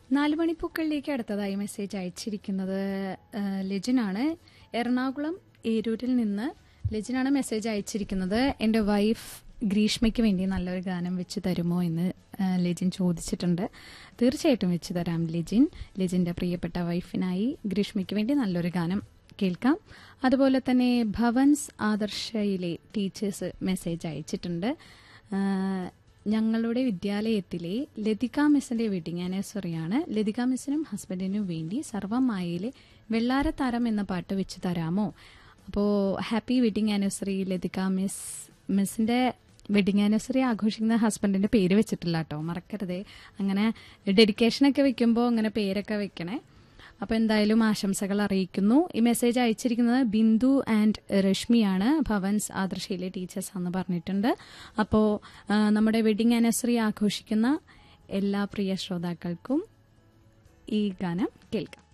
നാല് മണിപ്പൂക്കളിലേക്ക് അടുത്തതായി മെസ്സേജ് അയച്ചിരിക്കുന്നത് ആ, ലിജിനാണ് എറണാകുളം ഏരൂരിൽ നിന്ന് ലിജിനാണ് മെസ്സേജ് അയച്ചിരിക്കുന്നത് എൻ്റെ വൈഫ് ഗ്രീഷ്മയ്ക്ക് വേണ്ടി നല്ലൊരു ഗാനം വെച്ച് തരുമോ എന്ന് ആ, ലിജിൻ ചോദിച്ചിട്ടുണ്ട് തീർച്ചയായിട്ടും വെച്ച് തരാം ലിജിൻ ലിജിൻ്റെ പ്രിയപ്പെട്ട വൈഫിനായി ഗ്രീഷ്മയ്ക്ക് വേണ്ടി നല്ലൊരു ഗാനം കേൾക്കാം അതുപോലെ തന്നെ ഭവൻസ് ആദർശയിലെ ടീച്ചേഴ്സ് മെസ്സേജ് അയച്ചിട്ടുണ്ട് ആ, ഞങ്ങളുടെ വിദ്യാലയത്തിലെ ലതിക മിസ്സിന്റെ വെഡിങ് ആനിവേഴ്സറിയാണ് ലതിക മിസ്സിനും ഹസ്ബൻഡിനും വേണ്ടി സർവമായയിലെ വെള്ളാരത്താരം എന്ന പാട്ട് വെച്ച് തരാമോ അപ്പോൾ happy wedding anniversary Lathika miss മിസ്സിന്റെ വെഡിങ് ആനിവേഴ്സറി ആഘോഷിക്കുന്ന ഹസ്ബൻഡിന്റെ പേര് വെച്ചിട്ടില്ല കേട്ടോ മറക്കരുതേ അങ്ങനെ ഡെഡിക്കേഷനൊക്കെ വെക്കുമ്പോൾ അങ്ങനെ പേരൊക്കെ വെക്കണേ അപ്പോൾ എന്തായാലും ആശംസകൾ അറിയിക്കുന്നു ഈ മെസ്സേജ് അയച്ചിരിക്കുന്നത് ബിന്ദു ആൻഡ് രശ്മിയാണ് ഭവൻസ് ആദർശയിലെ ടീച്ചേഴ്സ് എന്ന് പറഞ്ഞിട്ടുണ്ട് അപ്പോൾ നമ്മുടെ വെഡിങ് ആനിവേഴ്സറി ആഘോഷിക്കുന്ന എല്ലാ പ്രിയ ശ്രോതാക്കൾക്കും ഈ ഗാനം കേൾക്കാം